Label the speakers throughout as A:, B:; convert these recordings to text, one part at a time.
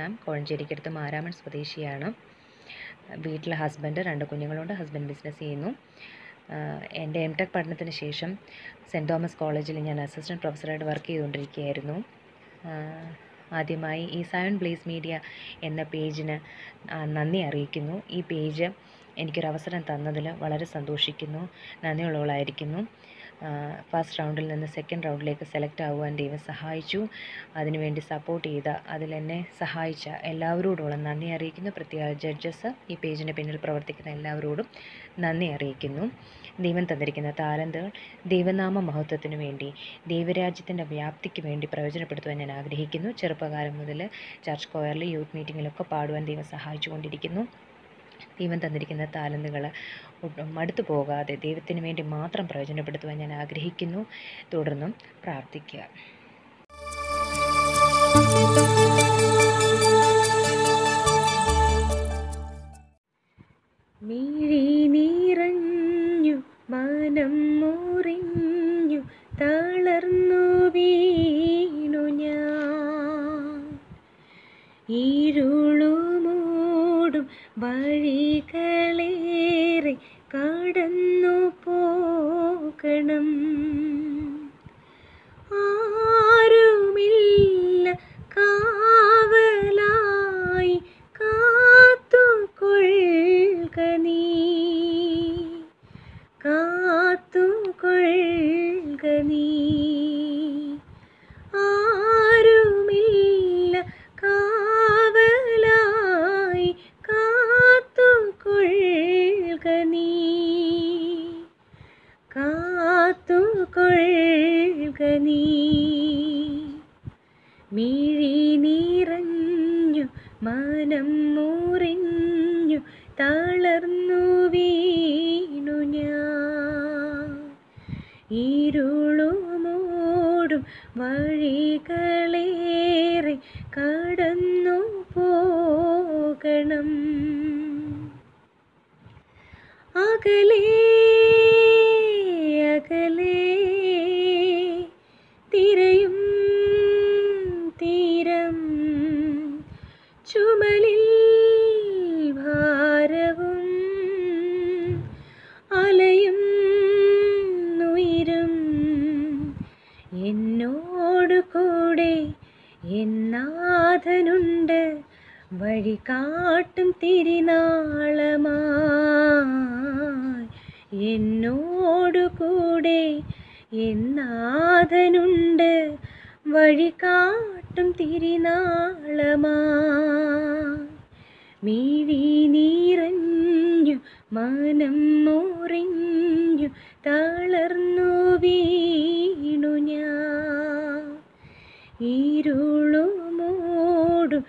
A: Sam കോഴഞ്ചേരിക്കടുത്ത് Maramon സ്വദേശിയാണ് വീട്ടിൽ husband രണ്ട് കുഞ്ഞുങ്ങളുണ്ട് ഹസ്ബൻഡ് ബിസിനസ് ചെയ്യുന്നു ആഹ് എൻ്റെ എം ടെക് പഠനത്തിന് ശേഷം സെൻറ്റ് തോമസ് കോളേജിൽ ഞാൻ അസിസ്റ്റൻറ്റ് പ്രൊഫസറായിട്ട് വർക്ക് ചെയ്തുകൊണ്ടിരിക്കുകയായിരുന്നു ആഹ് ആദ്യമായി ഈ സയൺ ബ്ലേസ് മീഡിയ എന്ന പേജിന് ആഹ് നന്ദി അറിയിക്കുന്നു ഈ പേജ് എനിക്കൊരവസരം തന്നതിൽ വളരെ സന്തോഷിക്കുന്നു നന്ദിയുള്ളവളായിരിക്കുന്നു ഫസ്റ്റ് റൗണ്ടിൽ നിന്ന് സെക്കൻഡ് റൗണ്ടിലേക്ക് സെലക്ട് ആകുവാൻ ദൈവം സഹായിച്ചു അതിനുവേണ്ടി സപ്പോർട്ട് ചെയ്ത അതിലെന്നെ സഹായിച്ച എല്ലാവരോടുമുള്ള നന്ദി അറിയിക്കുന്നു പ്രത്യേക ജഡ്ജസ് ഈ പേജിന് പിന്നിൽ പ്രവർത്തിക്കുന്ന എല്ലാവരോടും നന്ദി അറിയിക്കുന്നു ദൈവം തന്നിരിക്കുന്ന താലന്തുകൾ ദൈവനാമ മഹത്വത്തിനു വേണ്ടി ദൈവരാജ്യത്തിൻ്റെ വ്യാപ്തിക്ക് വേണ്ടി പ്രയോജനപ്പെടുത്തുവാൻ ഞാൻ ആഗ്രഹിക്കുന്നു ചെറുപ്പകാലം മുതൽ ചർച്ച് കൊയറിൽ യൂത്ത് മീറ്റിങ്ങിലൊക്കെ പാടുവാൻ ദൈവം സഹായിച്ചുകൊണ്ടിരിക്കുന്നു ദൈവം തന്നിരിക്കുന്ന താലന്തുകൾ ഒട്ടും മടുത്തു പോകാതെ ദൈവത്തിന് വേണ്ടി മാത്രം പ്രയോജനപ്പെടുത്തുവാൻ ഞാൻ ആഗ്രഹിക്കുന്നു തുടർന്നും പ്രാർത്ഥിക്കുക
B: മിഴി നിറഞ്ഞു മനം മുറിഞ്ഞു തളർന്നു വീണു ഞാൻ ഇരുളുമൂടും വഴികളേറെ കടന്നു പോകണം ആരുമില്ല കാവലായി കാത്തുകൊള്ളുക നീ കാത്തുകൊള്ളുക നീ ആരുമില്ല കാവലായി കാത്തുകൊള്ളുക നീ കാത്തുകൊള്ളുക നീ മിഴി നിറഞ്ഞു മനം മുറിഞ്ഞു തളർന്നു വീണു ഞാൻ ഇരുളുമൂടും വഴികളേറെ കടന്നു പോകണം അകലേ അകലേ തിരയും തീരം ചുമലിൽ ഭാരവും അലയും ഉയരും എന്നോട് കൂടെ എന്നാഥനുണ്ട് വഴി കാട്ടും തിരിനാളമായി എന്നോടു കൂടെ എന്നാഥനുണ്ട് വഴി കാട്ടും തിരിനാളമായി മിഴി നിറഞ്ഞു മനം മുറിഞ്ഞു തളർന്നു വീണു ഞാൻ ഇരുളുമൂടും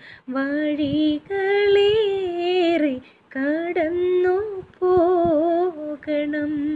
B: വഴികളേറെ കടന്നു പോകണം